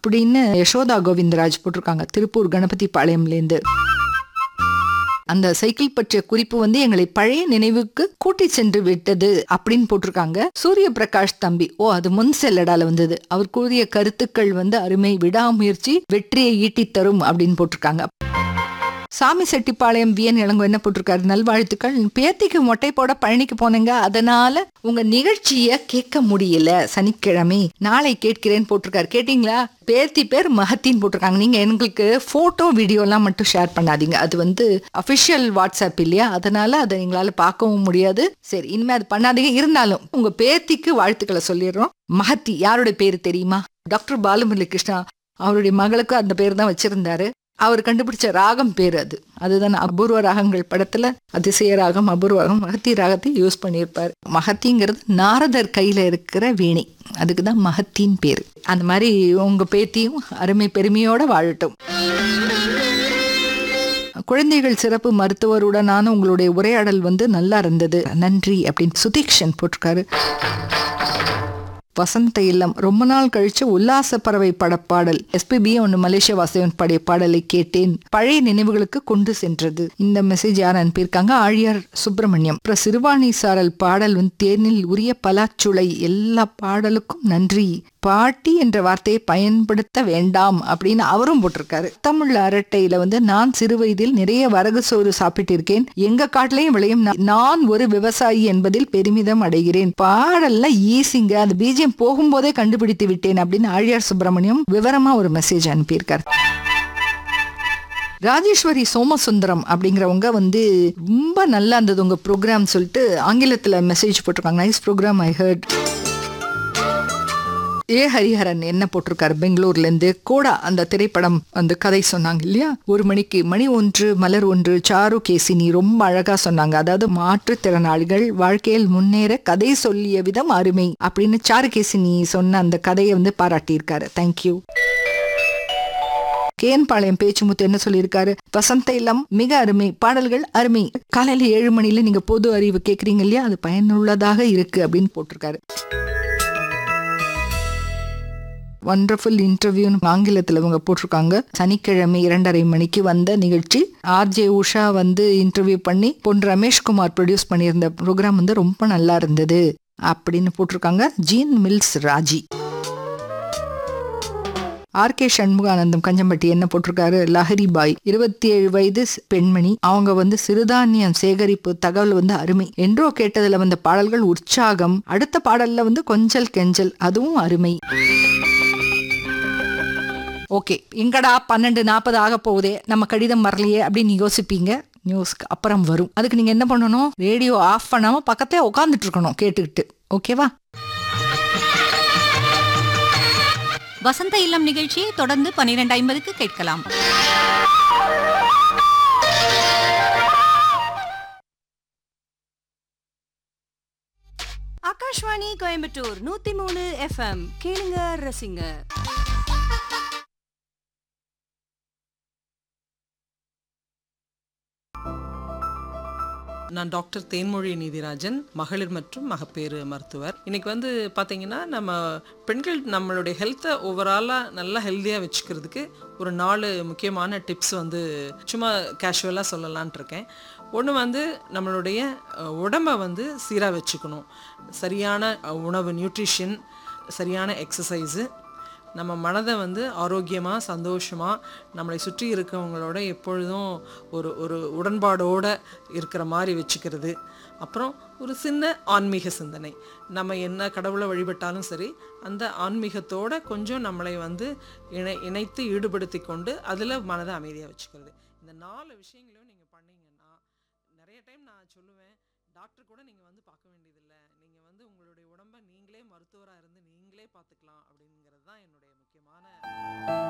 அப்படின்னு யசோதா கோவிந்தராஜ் போட்டிருக்காங்க திருப்பூர் கணபதி பாளையம்லேருந்து அந்த சைக்கிள் பற்றிய குறிப்பு வந்து எங்களை பழைய நினைவுக்கு கூட்டி சென்று விட்டது அப்படின்னு போட்டிருக்காங்க சூரிய பிரகாஷ் தம்பி ஓ அது முன் செல்லடால வந்தது அவர் கூறிய கருத்துக்கள் வந்து அருமை விடாமுயற்சி வெற்றியை ஈட்டித் தரும் அப்படின்னு போட்டிருக்காங்க சாமி செட்டிப்பாளையம் வியன் இளங்கோ என்ன போட்டிருக்காரு நல்வாழ்த்துக்கள் பேத்திக்கு மொட்டை போட பழனிக்கு போனேங்க அதனால உங்க நிகழ்ச்சிய கேட்க முடியல சனிக்கிழமை நாளை கேட்கிறேன் போட்டிருக்காரு கேட்டீங்களா பேத்தி பேர் மகத்தின்னு போட்டிருக்காங்க நீங்க எங்களுக்கு போட்டோ வீடியோலாம் மட்டும் ஷேர் பண்ணாதீங்க அது வந்து அபிஷியல் வாட்ஸ்அப் இல்லையா அதனால அதை எங்களால பார்க்கவும் முடியாது சரி இனிமே அது பண்ணாதீங்க இருந்தாலும் உங்க பேத்திக்கு வாழ்த்துக்களை சொல்லிடுறோம் மகத்தி யாருடைய பேரு தெரியுமா டாக்டர் பாலுமுரளி கிருஷ்ணா அவருடைய மகளுக்கு அந்த பேர் தான் வச்சிருந்தாரு அவர் கண்டுபிடிச்ச ராகம் பேர் அது அதுதான் அபூர்வ ராகங்கள் படத்துல அதிசய ராகம் அபூர்வ ராகம் மகத்தி ராகத்தை யூஸ் பண்ணியிருப்பார் மகத்திங்கிறது நாரதர் கையில இருக்கிற வீணை அதுக்கு தான் மகத்தின் பேர் அந்த மாதிரி உங்க பேத்தியும் அருமை பெருமையோட வாழட்டும் குழந்தைகள் சிறப்பு மருத்துவருடனான உங்களுடைய உரையாடல் வந்து நல்லா இருந்தது நன்றி அப்படின்னு சுதீக்ஷன் போட்டிருக்காரு வசந்த இல்லம் ரொம்ப நாள் கழிச்சு உல்லாச பறவை படப்பாடல் எஸ்பிபி ஒன்று மலேசிய வாசவன் படைய பாடலை கேட்டேன் பழைய நினைவுகளுக்கு கொண்டு சென்றது இந்த மெசேஜ் யார் அனுப்பியிருக்காங்க ஆழியார் சுப்பிரமணியம் அப்புறம் சிறுவாணி சாரல் பாடல் வந்து தேனில் உரிய பலாச்சுளை எல்லா பாடலுக்கும் நன்றி பாட்டி என்ற வார்த்தையை பயன்படுத்த வேண்டாம் அப்படின்னு அவரும் போட்டிருக்காரு தமிழ் அரட்டையில வந்து நான் சிறு வயதில் நிறைய வரகு சோறு சாப்பிட்டிருக்கேன் எங்க காட்டிலையும் விளையும் நான் நான் ஒரு விவசாயி என்பதில் பெருமிதம் அடைகிறேன் பாடல்ல ஈஸிங்க அந்த பீஜியம் போகும்போதே கண்டுபிடித்து விட்டேன் அப்படின்னு ஆழியார் சுப்பிரமணியம் விவரமா ஒரு மெசேஜ் அனுப்பியிருக்காரு ராஜேஸ்வரி சோமசுந்தரம் அப்படிங்கிறவங்க வந்து ரொம்ப நல்லா இருந்தது உங்க ப்ரோக்ராம் சொல்லிட்டு ஆங்கிலத்துல மெசேஜ் போட்டிருக்காங்க nice programme I heard A Hariharan என்ன போட்டிருக்காரு பெங்களூர்ல இருந்து கோடா அந்த திரைப்படம் அந்த கதை சொன்னாங்க இல்லையா ஒரு மணிக்கு மணி ஒன்று மலர் ஒன்று சாரு கேசினி ரொம்ப அழகா சொன்னாங்க அதாவது மாற்றுத்திறனாளிகள் வாழ்க்கையில் முன்னேற கதை சொல்லிய விதம் அருமை அப்படின்னு சாரு கேசினி சொன்ன அந்த கதையை வந்து பாராட்டியிருக்காரு தேங்க்யூ கேன்பாளையம் பேச்சுமுத்து என்ன சொல்லியிருக்காரு வசந்த இல்லம் மிக அருமை பாடல்கள் அருமை காலையில ஏழு மணில நீங்க பொது அறிவு கேக்குறீங்க இல்லையா அது பயனுள்ளதாக இருக்கு அப்படின்னு போட்டிருக்காரு வண்டர்ஃபுல் இன்டர்வியூன்னு ஆங்கிலத்தில் இவங்க போட்டிருக்காங்க சனிக்கிழமை இரண்டரை மணிக்கு வந்த நிகழ்ச்சி ஆர்ஜே உஷா வந்து இன்டர்வியூ பண்ணி பொன் ரமேஷ்குமார் ப்ரொடியூஸ் பண்ணியிருந்த ப்ரோக்ராம் வந்து ரொம்ப நல்லா இருந்தது அப்படின்னு போட்டிருக்காங்க ஜீன் மில்ஸ் ராஜி ஆர் கே சண்முகானந்தம் கஞ்சம்பட்டி என்ன போட்டிருக்காரு லஹரி பாய் இருபத்தி ஏழு வயது பெண்மணி அவங்க வந்து சிறுதானியம் சேகரிப்பு தகவல் வந்து அருமை என்றோ கேட்டதுல வந்த பாடல்கள் உற்சாகம் அடுத்த பாடல்ல வந்து கொஞ்சல் கெஞ்சல் அதுவும் அருமை ஓகே எங்கடா பன்னெண்டு நாற்பது ஆக போகுதே நம்ம கடிதம் வரலையே அப்படின்னு யோசிப்பீங்க நியூஸ்க்கு அப்புறம் வரும் அதுக்கு நீங்க என்ன பண்ணணும் ரேடியோ ஆஃப் பண்ணாம பக்கத்தே உட்காந்துட்டு இருக்கணும் கேட்டுக்கிட்டு ஓகேவா வசந்த இல்லம் நிகழ்ச்சியை தொடர்ந்து பன்னிரண்டு ஐம்பதுக்கு கேட்கலாம் ஆகாஷ்வாணி கோயம்புத்தூர் நூத்தி மூணு எஃப்எம் கேளுங்க ரசிங்க நான் டாக்டர் தேன்மொழி நீதிராஜன் மகளிர் மற்றும் மகப்பேறு மருத்துவர் இன்னைக்கு வந்து பார்த்தீங்கன்னா நம்ம பெண்கள் நம்மளுடைய ஹெல்த்தை ஓவராலாக நல்லா ஹெல்த்தியாக வச்சுக்கிறதுக்கு ஒரு நாலு முக்கியமான டிப்ஸ் வந்து சும்மா கேஷுவலாக சொல்லலான்ட்டு இருக்கேன் ஒன்று வந்து நம்மளுடைய அஹ், உடம்பை வந்து சீராக வச்சுக்கணும் சரியான அஹ், உணவு நியூட்ரிஷன் சரியான எக்ஸசைஸு நம்ம மனதை வந்து ஆரோக்கியமாக சந்தோஷமாக நம்மளை சுற்றி இருக்கவங்களோட எப்பொழுதும் ஒரு ஒரு உடன்பாடோட இருக்கிற மாதிரி வச்சுக்கிறது அப்புறம் ஒரு சின்ன ஆன்மீக சிந்தனை நம்ம என்ன கடவுளை வழிபட்டாலும் சரி அந்த ஆன்மீகத்தோட கொஞ்சம் நம்மளை வந்து இணை இணைத்து ஈடுபடுத்தி கொண்டு அதில் மனதை அமைதியாக வச்சுக்கிறது இந்த நாலு விஷயங்களையும் நீங்கள் பண்ணீங்கன்னா நிறைய டைம் நான் சொல்லுவேன் டாக்டர் கூட நீங்கள் வந்து பார்க்க வேண்டியதில்லை நீங்கள் வந்து உங்களுடைய உடம்பை நீங்களே மருத்துவராக இருந்து நீங்களே பார்த்துக்கலாம் அப்படிங்கிறது தான் என்னுடைய முக்கியமான